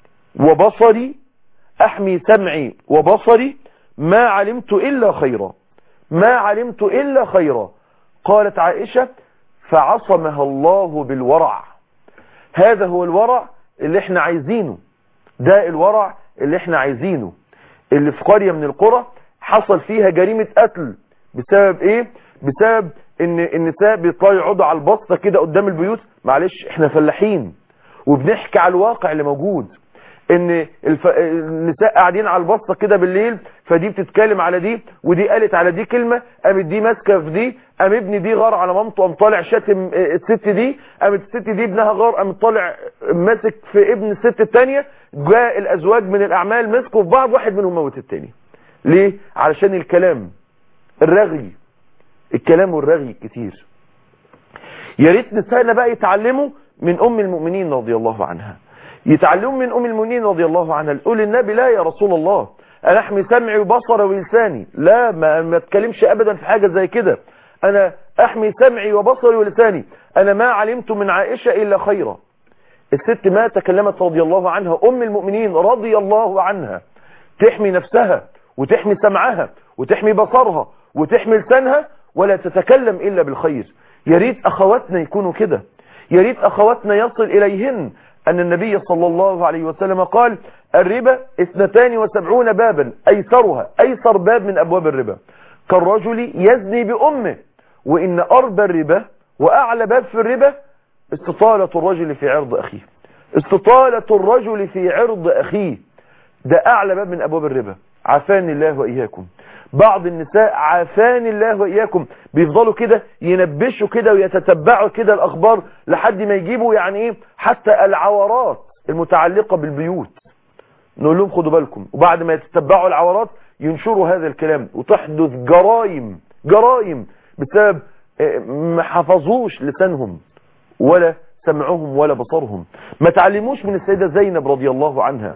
وبصري أحمي سمعي وبصري ما علمت إلا خيرا ما علمت إلا خيرا قالت عائشة فعصمها الله بالورع هذا هو الورع اللي احنا عايزينه ده الورع اللي احنا عايزينه اللي في قرية من القرى حصل فيها جريمة قتل بسبب ايه بسبب ان النساء بيطلعوا يقعدوا على البسطه كده قدام البيوت معلش احنا فلاحين وبنحكي على الواقع اللي موجود ان الف... النساء قاعدين على البسطه كده بالليل فدي بتتكلم على دي ودي قالت على دي كلمه قامت دي ماسكه في دي قام ابن دي غار على مامته قام طالع شاتم الست دي قامت الست دي ابنها غار قام طالع ماسك في ابن الست الثانيه جاء الازواج من الاعمال مسكوا في بعض واحد منهم موت الثاني ليه علشان الكلام الرغي الكلام والرغي كتير يا ريت نسائنا بقى يتعلموا من ام المؤمنين رضي الله عنها يتعلموا من ام المؤمنين رضي الله عنها تقول النبي لا يا رسول الله انا احمي سمعي وبصري ولساني لا ما ما اتكلمش ابدا في حاجه زي كده انا احمي سمعي وبصري ولساني انا ما علمت من عائشه الا خيرا الست ما تكلمت رضي الله عنها ام المؤمنين رضي الله عنها تحمي نفسها وتحمي سمعها وتحمي بصرها وتحمي لسانها ولا تتكلم إلا بالخير يا ريت أخواتنا يكونوا كده يا ريت أخواتنا يصل إليهن أن النبي صلى الله عليه وسلم قال الربا اثنتان وسبعون بابا أيسرها أيسر باب من أبواب الربا كالرجل يزني بأمه وإن أربى الربا وأعلى باب في الربا استطالة الرجل في عرض أخيه استطالة الرجل في عرض أخيه ده أعلى باب من أبواب الربا عافاني الله وإياكم بعض النساء عافان الله وإياكم بيفضلوا كده ينبشوا كده ويتتبعوا كده الأخبار لحد ما يجيبوا يعني إيه حتى العورات المتعلقة بالبيوت نقول لهم خدوا بالكم وبعد ما يتتبعوا العورات ينشروا هذا الكلام وتحدث جرائم جرائم بسبب ما حفظوش لسانهم ولا سمعهم ولا بصرهم ما تعلموش من السيدة زينب رضي الله عنها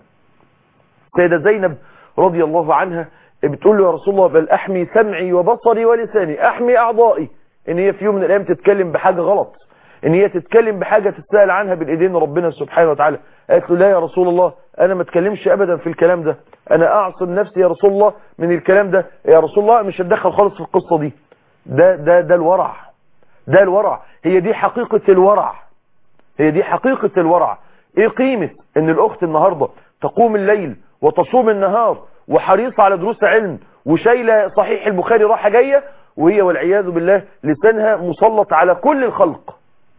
السيدة زينب رضي الله عنها بتقول له يا رسول الله بل احمي سمعي وبصري ولساني احمي اعضائي ان هي في يوم من الايام تتكلم بحاجة غلط ان هي تتكلم بحاجة تتسأل عنها بالايدين ربنا سبحانه وتعالى قالت له لا يا رسول الله انا ما اتكلمش ابدا في الكلام ده انا اعصم نفسي يا رسول الله من الكلام ده يا رسول الله مش هتدخل خالص في القصة دي ده ده ده الورع ده الورع هي دي حقيقة الورع هي دي حقيقة الورع ايه قيمة ان الاخت النهاردة تقوم الليل وتصوم النهار وحريصة على دروس علم وشايلة صحيح البخاري راحة جاية وهي والعياذ بالله لسانها مسلط على كل الخلق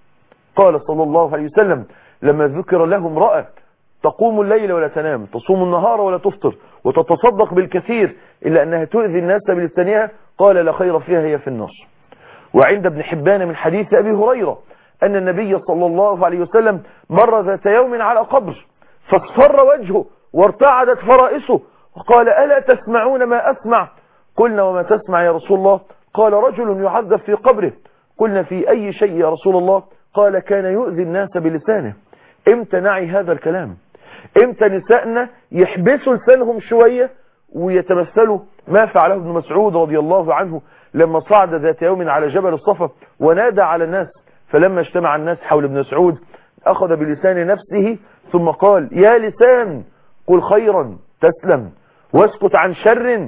قال صلى الله عليه وسلم لما ذكر له امرأة تقوم الليل ولا تنام تصوم النهار ولا تفطر وتتصدق بالكثير إلا أنها تؤذي الناس بلسانها قال لا خير فيها هي في النار وعند ابن حبان من حديث أبي هريرة أن النبي صلى الله عليه وسلم مر ذات يوم على قبر فاصفر وجهه وارتعدت فرائسه وقال ألا تسمعون ما أسمع قلنا وما تسمع يا رسول الله قال رجل يعذب في قبره قلنا في أي شيء يا رسول الله قال كان يؤذي الناس بلسانه امتى نعي هذا الكلام امتى نسائنا يحبسوا لسانهم شوية ويتمثلوا ما فعله ابن مسعود رضي الله عنه لما صعد ذات يوم على جبل الصفا ونادى على الناس فلما اجتمع الناس حول ابن مسعود أخذ بلسان نفسه ثم قال يا لسان قل خيرا تسلم واسكت عن شر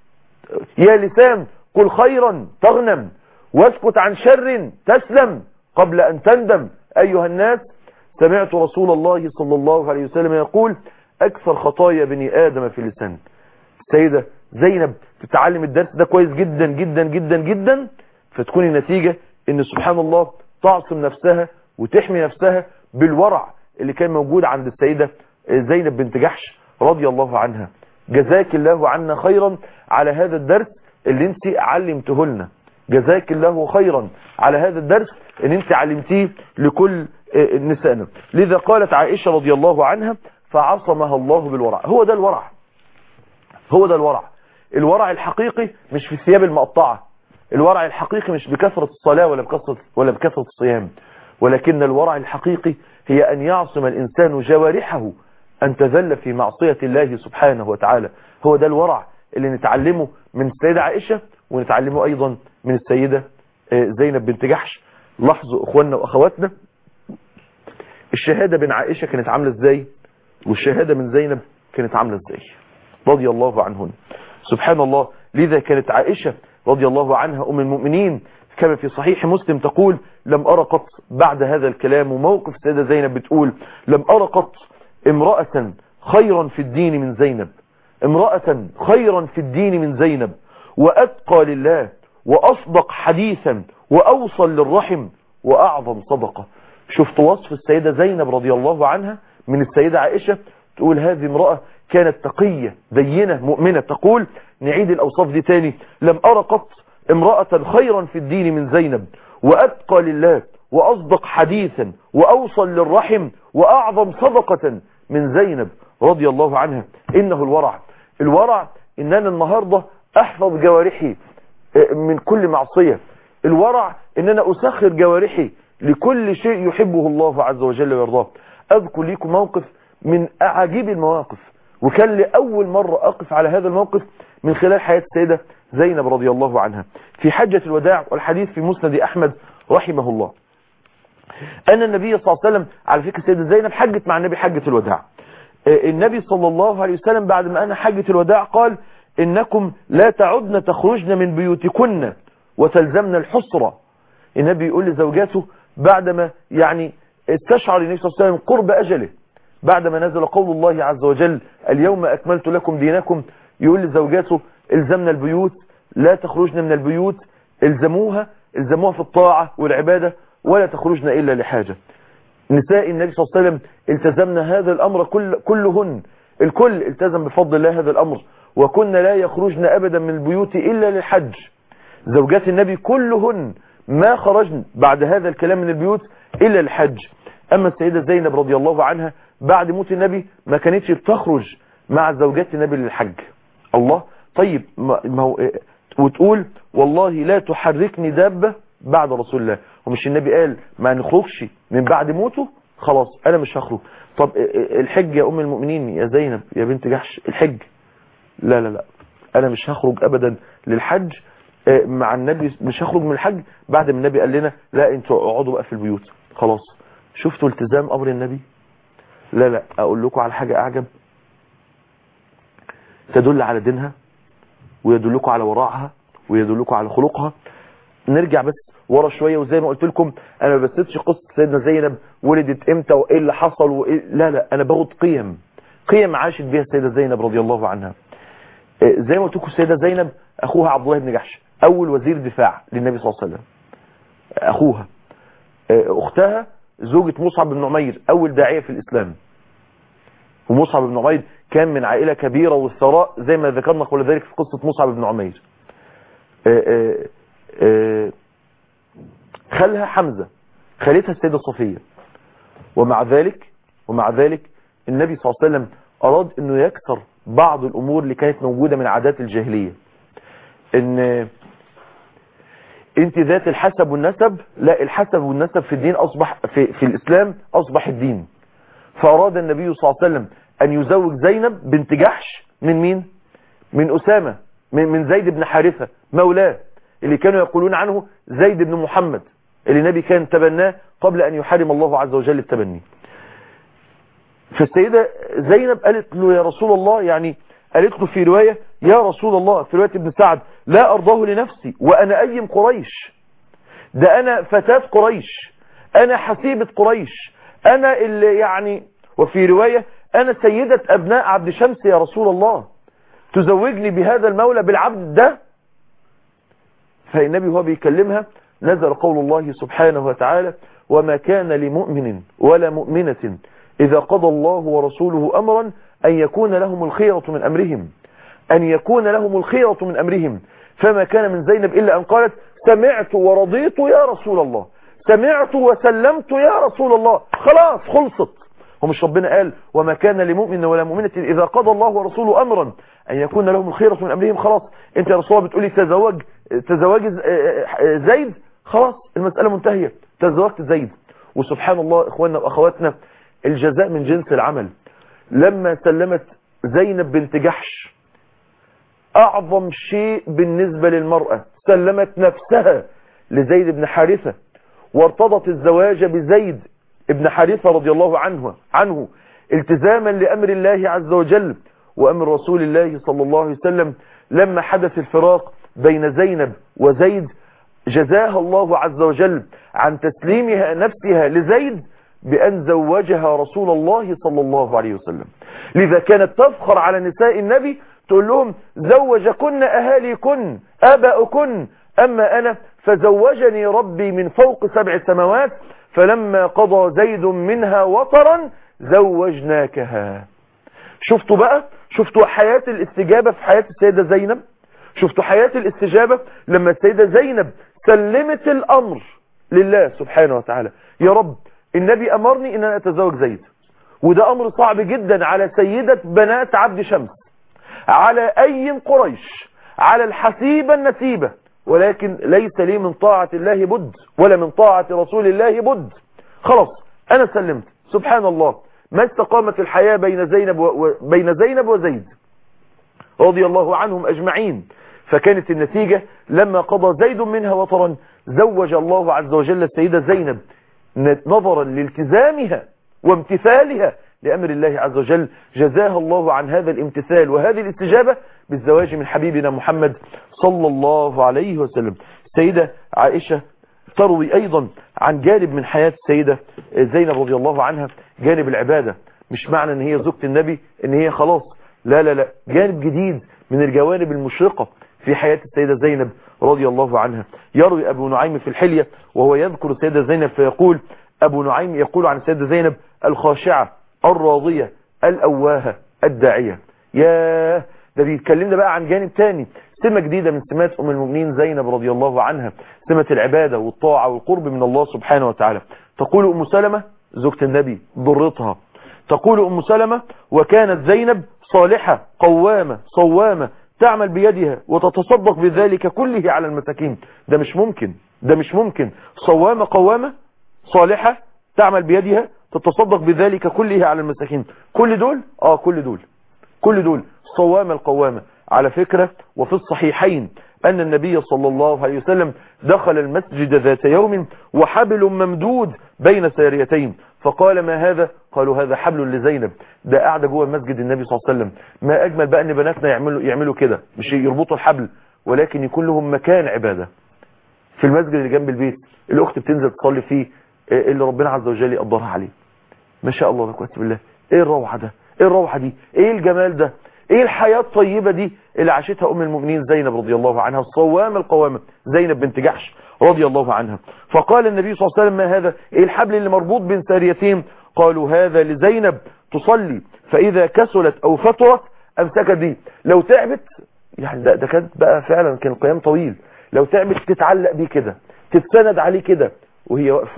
يا لسان قل خيرا تغنم واسكت عن شر تسلم قبل أن تندم أيها الناس سمعت رسول الله صلى الله عليه وسلم يقول أكثر خطايا بني آدم في اللسان السيدة زينب تتعلم الدرس ده كويس جدا جدا جدا جدا فتكون النتيجة ان سبحان الله تعصم نفسها وتحمي نفسها بالورع اللي كان موجود عند السيدة زينب بنت جحش رضي الله عنها جزاك الله عنا خيرا على هذا الدرس اللي انت علمته لنا جزاك الله خيرا على هذا الدرس ان انت علمتيه لكل نسائنا لذا قالت عائشة رضي الله عنها فعصمها الله بالورع هو ده الورع هو ده الورع الورع الحقيقي مش في الثياب المقطعة الورع الحقيقي مش بكثرة الصلاة ولا بكثرة, ولا بكثرة الصيام ولكن الورع الحقيقي هي أن يعصم الإنسان جوارحه أن تذل في معصية الله سبحانه وتعالى هو ده الورع اللي نتعلمه من السيدة عائشة ونتعلمه أيضا من السيدة زينب بنت جحش لاحظوا أخواننا وأخواتنا الشهادة بين عائشة كانت عاملة ازاي والشهادة من زينب كانت عاملة ازاي رضي الله عنهن سبحان الله لذا كانت عائشة رضي الله عنها أم المؤمنين كما في صحيح مسلم تقول لم أرى قط بعد هذا الكلام وموقف السيدة زينب بتقول لم أرى قط امرأة خيرا في الدين من زينب امرأة خيرا في الدين من زينب وأتقى لله وأصدق حديثا وأوصل للرحم وأعظم صدقة شفت وصف السيدة زينب رضي الله عنها من السيدة عائشة تقول هذه امرأة كانت تقية دينة مؤمنة تقول نعيد الأوصاف دي تاني لم أرى قط امرأة خيرا في الدين من زينب وأتقى لله وأصدق حديثا وأوصل للرحم وأعظم صدقة من زينب رضي الله عنها إنه الورع الورع إن أنا النهاردة أحفظ جوارحي من كل معصية الورع إن أنا أسخر جوارحي لكل شيء يحبه الله عز وجل ويرضاه أذكر لكم موقف من أعجيب المواقف وكان لأول مرة أقف على هذا الموقف من خلال حياة السيدة زينب رضي الله عنها في حجة الوداع والحديث في مسند أحمد رحمه الله أن النبي صلى الله عليه وسلم على فكرة السيدة زينب حجت مع النبي حجة الوداع النبي صلى الله عليه وسلم بعد ما أنا حجة الوداع قال إنكم لا تعدن تخرجن من بيوتكن وتلزمن الحسرة النبي يقول لزوجاته بعدما يعني استشعر النبي صلى الله عليه وسلم قرب أجله بعدما نزل قول الله عز وجل اليوم أكملت لكم دينكم يقول لزوجاته الزمنا البيوت لا تخرجن من البيوت الزموها الزموها في الطاعة والعبادة ولا تخرجن إلا لحاجة نساء النبي صلى الله عليه وسلم التزمنا هذا الأمر كل كلهن الكل التزم بفضل الله هذا الأمر وكنا لا يخرجن أبدا من البيوت إلا للحج زوجات النبي كلهن ما خرجن بعد هذا الكلام من البيوت إلا الحج أما السيدة زينب رضي الله عنها بعد موت النبي ما كانتش بتخرج مع زوجات النبي للحج الله طيب ما هو وتقول والله لا تحركني دابة بعد رسول الله ومش النبي قال ما نخرجش من بعد موته خلاص انا مش هخرج طب الحج يا ام المؤمنين يا زينب يا بنت جحش الحج لا لا لا انا مش هخرج ابدا للحج مع النبي مش هخرج من الحج بعد ما النبي قال لنا لا انتوا اقعدوا بقى في البيوت خلاص شفتوا التزام امر النبي لا لا اقول لكم على حاجة اعجب تدل على دينها ويدلكم على ورعها ويدلكم على خلقها نرجع بس ورا شوية وزي ما قلت لكم انا ما بسيتش قصة سيدنا زينب ولدت امتى وايه اللي حصل وإيه لا لا انا باخد قيم قيم عاشت بها السيدة زينب رضي الله عنها زي ما قلت لكم السيدة زينب اخوها عبد الله بن جحش اول وزير دفاع للنبي صلى الله عليه وسلم اخوها اختها زوجة مصعب بن عمير اول داعية في الاسلام ومصعب بن عمير كان من عائلة كبيرة والثراء زي ما ذكرنا قبل ذلك في قصة مصعب بن عمير خالها حمزة خالتها السيدة صفية ومع ذلك ومع ذلك النبي صلى الله عليه وسلم أراد أنه يكسر بعض الأمور اللي كانت موجودة من عادات الجاهلية ان انت ذات الحسب والنسب لا الحسب والنسب في الدين أصبح في, في الإسلام أصبح الدين فأراد النبي صلى الله عليه وسلم أن يزوج زينب بنت جحش من مين من أسامة من, من زيد بن حارثة مولاه اللي كانوا يقولون عنه زيد بن محمد اللي النبي كان تبناه قبل أن يحرم الله عز وجل التبني فالسيدة زينب قالت له يا رسول الله يعني قالت له في رواية يا رسول الله في رواية ابن سعد لا أرضاه لنفسي وأنا أيم قريش ده أنا فتاة قريش أنا حسيبة قريش أنا اللي يعني وفي رواية أنا سيدة أبناء عبد شمس يا رسول الله تزوجني بهذا المولى بالعبد ده فالنبي هو بيكلمها نزل قول الله سبحانه وتعالى وما كان لمؤمن ولا مؤمنة إذا قضى الله ورسوله أمرا أن يكون لهم الخيرة من أمرهم أن يكون لهم الخيرة من أمرهم فما كان من زينب إلا أن قالت سمعت ورضيت يا رسول الله سمعت وسلمت يا رسول الله خلاص خلصت ومش ربنا قال وما كان لمؤمن ولا مؤمنة إذا قضى الله ورسوله أمرا أن يكون لهم الخيرة من أمرهم خلاص أنت يا رسول الله بتقولي تزوج تزوج زيد خلاص المسألة منتهية تزوجت زيد وسبحان الله إخواننا وأخواتنا الجزاء من جنس العمل لما سلمت زينب بنت جحش أعظم شيء بالنسبة للمرأة سلمت نفسها لزيد بن حارثة وارتضت الزواج بزيد ابن حارثة رضي الله عنه عنه التزاما لأمر الله عز وجل وأمر رسول الله صلى الله عليه وسلم لما حدث الفراق بين زينب وزيد جزاها الله عز وجل عن تسليمها نفسها لزيد بأن زوجها رسول الله صلى الله عليه وسلم لذا كانت تفخر على نساء النبي تقول لهم زوجكن أهاليكن آباؤكن أما أنا فزوجني ربي من فوق سبع سماوات فلما قضى زيد منها وطرا زوجناكها شفتوا بقى شفتوا حياة الاستجابة في حياة السيدة زينب شفتوا حياة الاستجابة لما السيدة زينب سلمت الأمر لله سبحانه وتعالى يا رب النبي أمرني ان انا اتزوج زيد وده امر صعب جدا على سيدة بنات عبد شمس على اي قريش على الحسيبة النسيبة ولكن ليس لي من طاعة الله بد ولا من طاعة رسول الله بد خلاص انا سلمت سبحان الله ما استقامت الحياة بين زينب و... بين زينب وزيد رضي الله عنهم اجمعين فكانت النتيجة لما قضى زيد منها وطرا زوج الله عز وجل السيدة زينب نظرا لالتزامها وامتثالها لأمر الله عز وجل جزاها الله عن هذا الامتثال وهذه الاستجابة بالزواج من حبيبنا محمد صلى الله عليه وسلم السيدة عائشة تروي أيضا عن جانب من حياة السيدة زينب رضي الله عنها جانب العبادة مش معنى ان هي زوجة النبي ان هي خلاص لا لا لا جانب جديد من الجوانب المشرقة في حياة السيدة زينب رضي الله عنها يروي أبو نعيم في الحلية وهو يذكر السيدة زينب فيقول أبو نعيم يقول عن السيدة زينب الخاشعة الراضية الأواهة الداعية ياه ده بيتكلمنا بقى عن جانب تاني سمة جديدة من سمات أم المؤمنين زينب رضي الله عنها سمة العبادة والطاعة والقرب من الله سبحانه وتعالى تقول أم سلمة زوجة النبي ضرتها تقول أم سلمة وكانت زينب صالحة قوامة صوامة تعمل بيدها وتتصدق بذلك كله على المساكين ده مش ممكن ده مش ممكن صوامة قوامة صالحة تعمل بيدها تتصدق بذلك كله على المساكين كل دول اه كل دول كل دول صوامة القوامة على فكرة وفي الصحيحين أن النبي صلى الله عليه وسلم دخل المسجد ذات يوم وحبل ممدود بين ساريتين فقال ما هذا قالوا هذا حبل لزينب ده قاعدة جوه مسجد النبي صلى الله عليه وسلم ما أجمل بقى أن بناتنا يعملوا, يعملوا كده مش يربطوا الحبل ولكن يكون لهم مكان عبادة في المسجد اللي جنب البيت الأخت بتنزل تصلي فيه اللي ربنا عز وجل يقدرها عليه ما شاء الله لك بالله ايه الروعة ده ايه الروعة دي ايه الجمال ده ايه الحياة الطيبة دي اللي عاشتها ام المؤمنين زينب رضي الله عنها الصوامة القوامة زينب بنت جحش رضي الله عنها فقال النبي صلى الله عليه وسلم ما هذا ايه الحبل اللي مربوط بين ساريتين قالوا هذا لزينب تصلي فاذا كسلت او فترت امسكت دي لو تعبت يعني ده, ده كانت بقى فعلا كان القيام طويل لو تعبت تتعلق بيه كده تتسند عليه كده وهي واقفة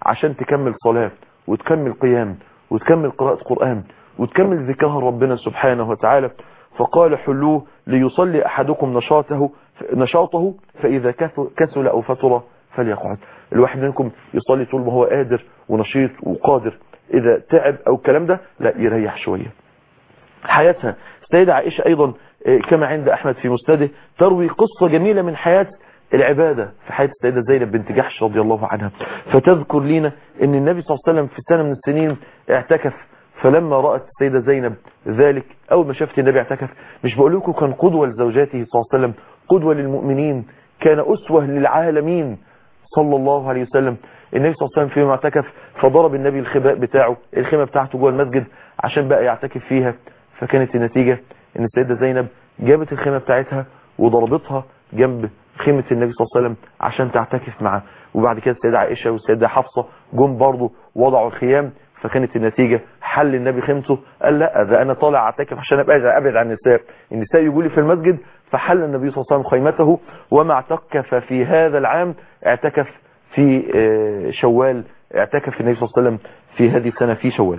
عشان تكمل صلاة وتكمل قيام وتكمل قراءة قرآن وتكمل ذكرها ربنا سبحانه وتعالى فقال حلوه ليصلي أحدكم نشاطه نشاطه فإذا كسل أو فتر فليقعد الواحد منكم يصلي طول ما هو قادر ونشيط وقادر إذا تعب أو الكلام ده لا يريح شوية حياتها السيدة عائشة أيضا كما عند أحمد في مسنده تروي قصة جميلة من حياة العبادة في حياة السيدة زينب بنت جحش رضي الله عنها فتذكر لنا ان النبي صلى الله عليه وسلم في سنة من السنين اعتكف فلما رأت السيدة زينب ذلك أول ما شافت النبي اعتكف مش بقول لكم كان قدوة لزوجاته صلى الله عليه وسلم قدوة للمؤمنين كان أسوة للعالمين صلى الله عليه وسلم النبي صلى الله عليه وسلم في يوم اعتكف فضرب النبي الخباء بتاعه الخيمة بتاعته جوه المسجد عشان بقى يعتكف فيها فكانت النتيجة ان السيدة زينب جابت الخيمة بتاعتها وضربتها جنب خيمة النبي صلى الله عليه وسلم عشان تعتكف معه وبعد كده السيدة عائشة والسيدة حفصة جم برضه وضعوا الخيام فكانت النتيجة حل النبي خيمته قال لا ده انا طالع اعتكف عشان ابعد ابعد عن النساء النساء يقول لي في المسجد فحل النبي صلى الله عليه وسلم خيمته وما اعتكف في هذا العام اعتكف في شوال اعتكف النبي صلى الله عليه وسلم في هذه السنة في شوال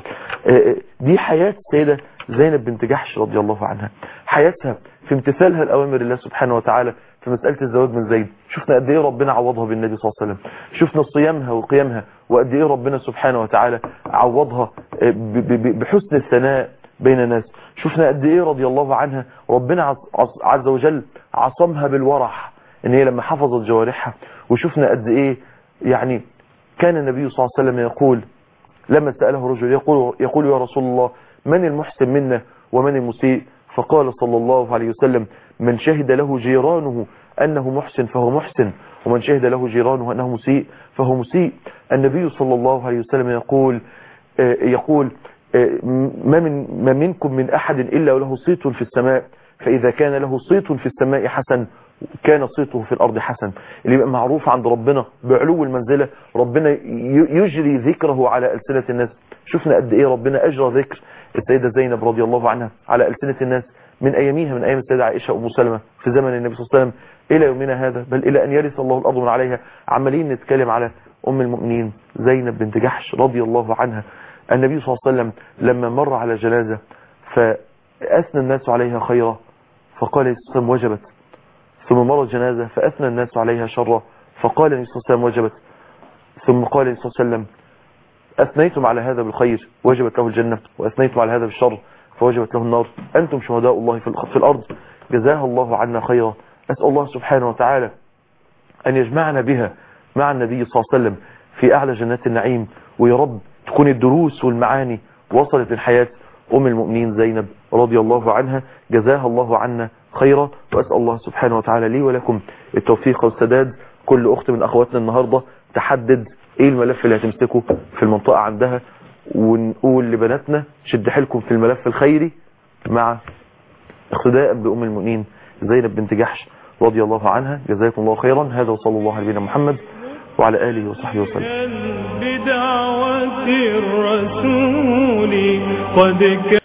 دي حياة السيدة زينب بنت جحش رضي الله عنها حياتها في امتثالها لأوامر الله سبحانه وتعالى في مسألة الزواج من زيد شفنا قد ايه ربنا عوضها بالنبي صلى الله عليه وسلم شفنا صيامها وقيامها وقد ايه ربنا سبحانه وتعالى عوضها بحسن الثناء بين الناس شفنا قد ايه رضي الله عنها ربنا عز وجل عصمها بالورع ان هي لما حفظت جوارحها وشفنا قد ايه يعني كان النبي صلى الله عليه وسلم يقول لما سأله رجل يقول, يقول يا رسول الله من المحسن منا ومن المسيء فقال صلى الله عليه وسلم من شهد له جيرانه أنه محسن فهو محسن ومن شهد له جيرانه أنه مسيء فهو مسيء النبي صلى الله عليه وسلم يقول يقول ما, من ما منكم من أحد إلا وله صيت في السماء فإذا كان له صيت في السماء حسن كان صيته في الأرض حسن اللي يبقى معروف عند ربنا بعلو المنزلة ربنا يجري ذكره على ألسنة الناس شفنا قد إيه ربنا أجرى ذكر السيدة زينب رضي الله عنها على ألسنة الناس من أياميها من أيام السيدة عائشة أم سلمة في زمن النبي صلى الله عليه وسلم إلى يومنا هذا بل إلى أن يرث الله الأرض من عليها عمالين نتكلم على أم المؤمنين زينب بنت جحش رضي الله عنها النبي صلى الله عليه وسلم لما مر على جنازة فأثنى الناس عليها خيرا فقال النبي صلى الله عليه وسلم وجبت ثم مر الجنازة فأثنى الناس عليها شرا فقال النبي صلى الله عليه وسلم وجبت ثم قال النبي صلى الله عليه وسلم أثنيتم على هذا بالخير وجبت له الجنة وأثنيتم على هذا بالشر فوجبت له النار أنتم شهداء الله في الأرض جزاها الله عنا خيرا أسأل الله سبحانه وتعالى أن يجمعنا بها مع النبي صلى الله عليه وسلم في أعلى جنات النعيم ويا رب تكون الدروس والمعاني وصلت للحياة أم المؤمنين زينب رضي الله عنها جزاها الله عنا خيرا وأسأل الله سبحانه وتعالى لي ولكم التوفيق والسداد كل أخت من أخواتنا النهاردة تحدد إيه الملف اللي هتمسكه في المنطقة عندها ونقول لبناتنا شد حيلكم في الملف الخيري مع اقتداء بأم المؤمنين زينب بنت جحش رضي الله عنها جزاكم الله خيرا هذا وصلى الله على نبينا محمد وعلى آله وصحبه وسلم بدعوة الرسول قد